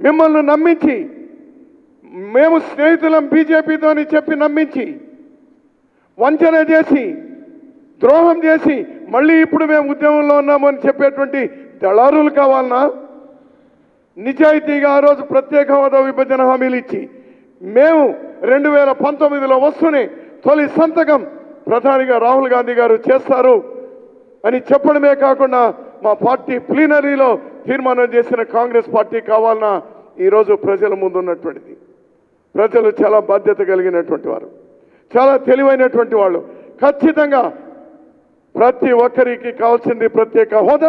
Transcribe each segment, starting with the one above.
మిమ్మల్ని నమ్మించి మేము స్నేహితులం బీజేపీతో అని చెప్పి నమ్మించి వంచన చేసి ద్రోహం చేసి మళ్ళీ ఇప్పుడు మేము ఉద్యమంలో ఉన్నామని చెప్పేటువంటి దళారులు కావాలన్నా నిజాయితీగా ఆ రోజు ప్రత్యేక హోదా విభజన హామీలు ఇచ్చి మేము రెండు వేల పంతొమ్మిదిలో వస్తూనే తొలి సంతకం ప్రధానిగా రాహుల్ గాంధీ గారు చేస్తారు అని చెప్పడమే కాకుండా మా పార్టీ ప్లీనరీలో తీర్మానం చేసిన కాంగ్రెస్ పార్టీ కావాలన్నా ఈరోజు ప్రజల ముందు ఉన్నటువంటిది ప్రజలు చాలా బాధ్యత కలిగినటువంటి వారు చాలా తెలివైనటువంటి వాళ్ళు ఖచ్చితంగా ప్రతి ఒక్కరికి కావాల్సింది ప్రత్యేక హోదా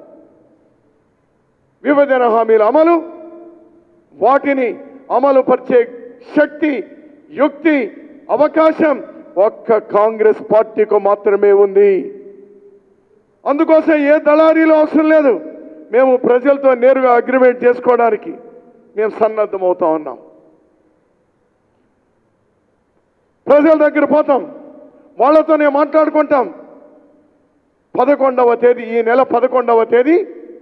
విభజన హామీల అమలు వాటిని అమలు పరిచే శక్తి యుక్తి అవకాశం ఒక్క కాంగ్రెస్ పార్టీకి మాత్రమే ఉంది అందుకోసం ఏ దళారీలు అవసరం లేదు మేము ప్రజలతో నేరుగా అగ్రిమెంట్ చేసుకోవడానికి మేము సన్నద్ధమవుతా ఉన్నాం ప్రజల దగ్గర పోతాం వాళ్ళతోనే మాట్లాడుకుంటాం పదకొండవ తేదీ ఈ నెల పదకొండవ తేదీ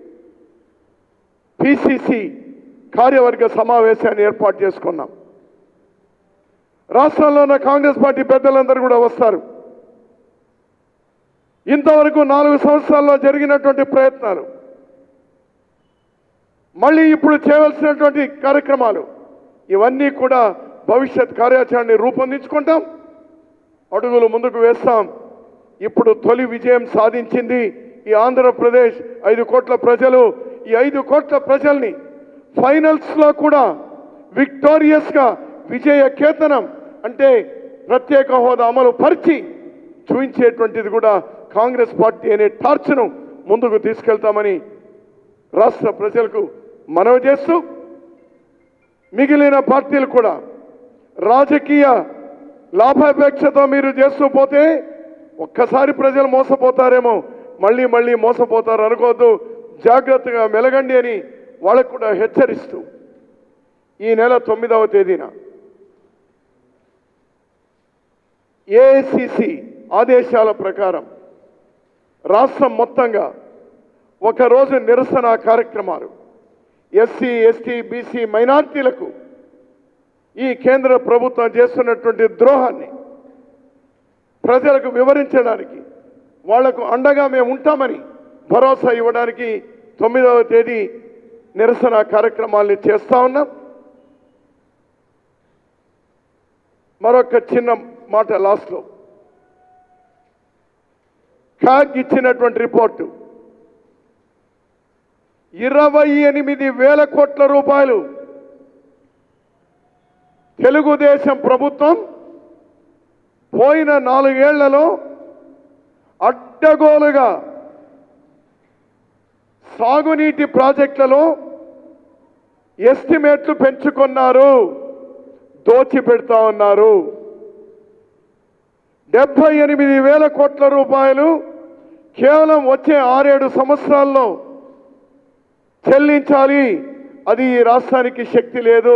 పిసిసి కార్యవర్గ సమావేశాన్ని ఏర్పాటు చేసుకున్నాం రాష్ట్రంలో ఉన్న కాంగ్రెస్ పార్టీ పెద్దలందరూ కూడా వస్తారు ఇంతవరకు నాలుగు సంవత్సరాల్లో జరిగినటువంటి ప్రయత్నాలు మళ్ళీ ఇప్పుడు చేయవలసినటువంటి కార్యక్రమాలు ఇవన్నీ కూడా భవిష్యత్ కార్యాచరణని రూపొందించుకుంటాం అడుగులు ముందుకు వేస్తాం ఇప్పుడు తొలి విజయం సాధించింది ఈ ఆంధ్రప్రదేశ్ ఐదు కోట్ల ప్రజలు ఈ ఐదు కోట్ల ప్రజల్ని ఫైనల్స్ లో కూడా విక్టోరియస్ గా విజయ కేతనం అంటే ప్రత్యేక హోదా అమలు పరిచి చూపించేటువంటిది కూడా కాంగ్రెస్ పార్టీ అనే టార్చ్ను ముందుకు తీసుకెళ్తామని రాష్ట్ర ప్రజలకు మనవి చేస్తూ మిగిలిన పార్టీలు కూడా రాజకీయ లాభాపేక్షతో మీరు చేస్తూ పోతే ఒక్కసారి ప్రజలు మోసపోతారేమో మళ్ళీ మళ్ళీ మోసపోతారు అనుకోవద్దు జాగ్రత్తగా మెలగండి అని వాళ్ళకు కూడా హెచ్చరిస్తూ ఈ నెల తొమ్మిదవ తేదీన ఏఐసిసి ఆదేశాల ప్రకారం రాష్ట్రం మొత్తంగా ఒకరోజు నిరసన కార్యక్రమాలు ఎస్సీ ఎస్టీ బీసీ మైనార్టీలకు ఈ కేంద్ర ప్రభుత్వం చేస్తున్నటువంటి ద్రోహాన్ని ప్రజలకు వివరించడానికి వాళ్లకు అండగా మేము ఉంటామని భరోసా ఇవ్వడానికి తొమ్మిదవ తేదీ నిరసన కార్యక్రమాల్ని చేస్తా ఉన్నాం మరొక చిన్న మాట లాస్ట్లో కాగ్ ఇచ్చినటువంటి రిపోర్టు ఇరవై ఎనిమిది వేల కోట్ల రూపాయలు తెలుగుదేశం ప్రభుత్వం పోయిన నాలుగేళ్లలో అడ్డగోలుగా సాగునీటి ప్రాజెక్టులలో ఎస్టిమేట్లు పెంచుకున్నారు దోచి పెడతా ఉన్నారు డెబ్బై ఎనిమిది వేల కోట్ల రూపాయలు కేవలం వచ్చే ఆరేడు సంవత్సరాల్లో చెల్లించాలి అది ఈ రాష్ట్రానికి శక్తి లేదు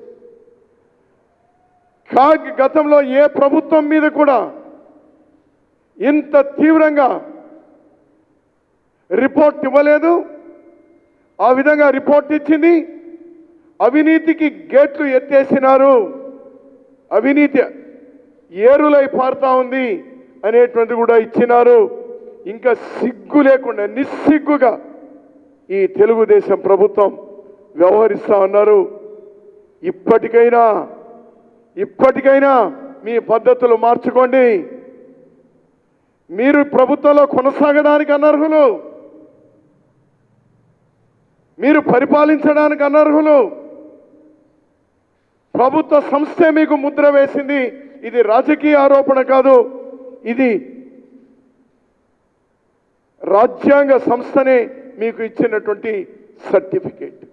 కాగ్ గతంలో ఏ ప్రభుత్వం మీద కూడా ఇంత తీవ్రంగా రిపోర్ట్ ఇవ్వలేదు ఆ విధంగా రిపోర్ట్ ఇచ్చింది అవినీతికి గేట్లు ఎత్తేసినారు అవినీతి ఏరులై పారుతా ఉంది అనేటువంటి కూడా ఇచ్చినారు ఇంకా సిగ్గు లేకుండా నిస్సిగ్గుగా ఈ తెలుగుదేశం ప్రభుత్వం వ్యవహరిస్తా ఉన్నారు ఇప్పటికైనా ఇప్పటికైనా మీ పద్ధతులు మార్చుకోండి మీరు ప్రభుత్వంలో కొనసాగడానికి అనర్హులు మీరు పరిపాలించడానికి అనర్హులు ప్రభుత్వ సంస్థే మీకు ముద్ర వేసింది ఇది రాజకీయ ఆరోపణ కాదు ఇది రాజ్యాంగ సంస్థనే మీకు ఇచ్చినటువంటి సర్టిఫికేట్